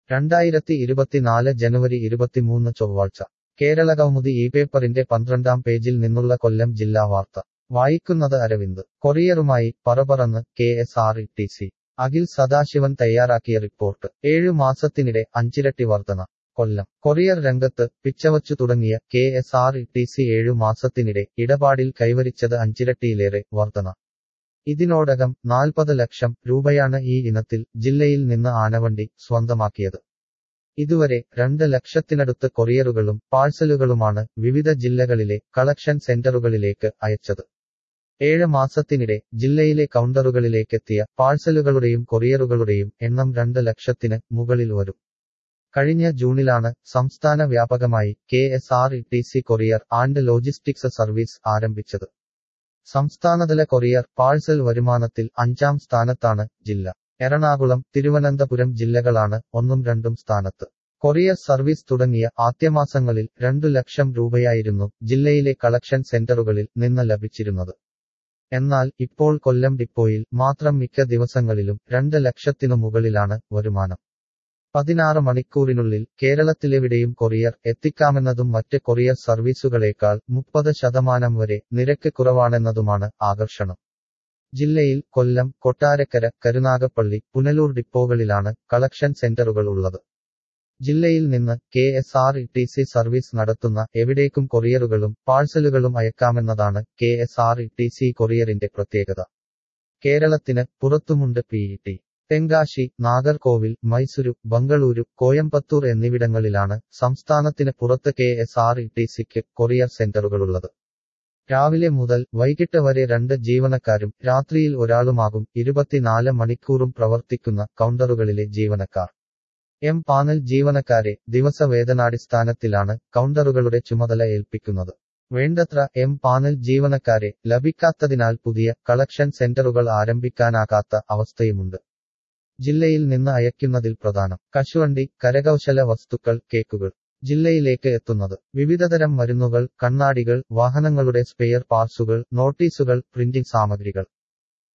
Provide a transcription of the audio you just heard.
രണ്ടായിരത്തി ഇരുപത്തിനാല് ജനുവരി ഇരുപത്തിമൂന്ന് ചൊവ്വാഴ്ച കേരളകൗമുദി ഈ പേപ്പറിന്റെ പന്ത്രണ്ടാം പേജിൽ നിന്നുള്ള കൊല്ലം ജില്ലാ വാർത്ത വായിക്കുന്നത് Aravind കൊറിയറുമായി പറപറന്ന് K S R T C C Akhil Sadasivan തയ്യാറാക്കിയ റിപ്പോർട്ട് ഏഴു മാസത്തിനിടെ അഞ്ചിരട്ടി വർധന കൊല്ലം കൊറിയർ രംഗത്ത് പിച്ചവച്ചു തുടങ്ങിയ K S R T C സി ഏഴു മാസത്തിനിടെ ഇടപാടിൽ കൈവരിച്ചത് അഞ്ചിരട്ടിയിലേറെ വർധന ഇതിനോടകം നാൽപ്പത് ലക്ഷം രൂപയാണ് ഈ ഇനത്തിൽ ജില്ലയിൽ നിന്ന് ആനവണ്ടി സ്വന്തമാക്കിയത് ഇതുവരെ രണ്ട് ലക്ഷത്തിനടുത്ത് കൊറിയറുകളും പാഴ്സലുകളുമാണ് വിവിധ ജില്ലകളിലെ കളക്ഷൻ സെന്ററുകളിലേക്ക് അയച്ചത് ഏഴ് മാസത്തിനിടെ ജില്ലയിലെ കൗണ്ടറുകളിലേക്കെത്തിയ പാഴ്സലുകളുടെയും കൊറിയറുകളുടെയും എണ്ണം രണ്ട് ലക്ഷത്തിന് മുകളിൽ വരും കഴിഞ്ഞ ജൂണിലാണ് സംസ്ഥാന വ്യാപകമായി K S R T C C courier and logistics service ആരംഭിച്ചത് സംസ്ഥാനതല കൊറിയർ പാഴ്സൽ വരുമാനത്തിൽ അഞ്ചാം സ്ഥാനത്താണ് ജില്ല എറണാകുളം തിരുവനന്തപുരം ജില്ലകളാണ് ഒന്നും രണ്ടും സ്ഥാനത്ത് കൊറിയർ സർവീസ് തുടങ്ങിയ ആദ്യമാസങ്ങളിൽ രണ്ടു ലക്ഷം രൂപയായിരുന്നു ജില്ലയിലെ കളക്ഷൻ സെന്ററുകളിൽ നിന്ന് ലഭിച്ചിരുന്നത് എന്നാൽ ഇപ്പോൾ കൊല്ലം ഡിപ്പോയിൽ മാത്രം മിക്ക ദിവസങ്ങളിലും രണ്ട് ലക്ഷത്തിനു മുകളിലാണ് വരുമാനം പതിനാറ് മണിക്കൂറിനുള്ളിൽ കേരളത്തിലെവിടെയും കൊറിയർ എത്തിക്കാമെന്നതും മറ്റ് കൊറിയർ സർവീസുകളേക്കാൾ മുപ്പത് ശതമാനം വരെ നിരക്ക് കുറവാണെന്നതുമാണ് ആകർഷണം ജില്ലയിൽ കൊല്ലം കൊട്ടാരക്കര കരുനാഗപ്പള്ളി പുനലൂർ ഡിപ്പോകളിലാണ് കളക്ഷൻ സെന്ററുകൾ ഉള്ളത് ജില്ലയിൽ നിന്ന് K S R T C സി സർവീസ് നടത്തുന്ന എവിടേക്കും കൊറിയറുകളും പാഴ്സലുകളും അയക്കാമെന്നതാണ് K S R T C സി കൊറിയറിന്റെ പ്രത്യേകത കേരളത്തിന് പുറത്തുമുണ്ട് P E T Tenkasi Nagercoil Mysuru Bengaluru Coimbatore എന്നിവിടങ്ങളിലാണ് സംസ്ഥാനത്തിന് പുറത്ത് കെ എസ് ആർ ഇ ടി സിക്ക് കൊറിയർ സെന്ററുകളുള്ളത് രാവിലെ മുതൽ വൈകിട്ട് വരെ രണ്ട് ജീവനക്കാരും രാത്രിയിൽ ഒരാളുമാകും ഇരുപത്തിനാല് മണിക്കൂറും പ്രവർത്തിക്കുന്ന കൗണ്ടറുകളിലെ ജീവനക്കാർ എം പാനൽ ജീവനക്കാരെ ദിവസവേതനാടിസ്ഥാനത്തിലാണ് കൗണ്ടറുകളുടെ ചുമതല ഏൽപ്പിക്കുന്നത് വേണ്ടത്ര എം പാനൽ ജീവനക്കാരെ ലഭിക്കാത്തതിനാൽ പുതിയ കളക്ഷൻ സെന്ററുകൾ ആരംഭിക്കാനാകാത്ത അവസ്ഥയുമുണ്ട് ജില്ലയിൽ നിന്ന് അയക്കുന്നതിൽ പ്രധാനം കശുവണ്ടി കരകൗശല വസ്തുക്കൾ കേക്കുകൾ ജില്ലയിലേക്ക് എത്തുന്നത് വിവിധതരം മരുന്നുകൾ കണ്ണാടികൾ വാഹനങ്ങളുടെ സ്പെയർ പാർട്സുകൾ നോട്ടീസുകൾ പ്രിന്റിംഗ് സാമഗ്രികൾ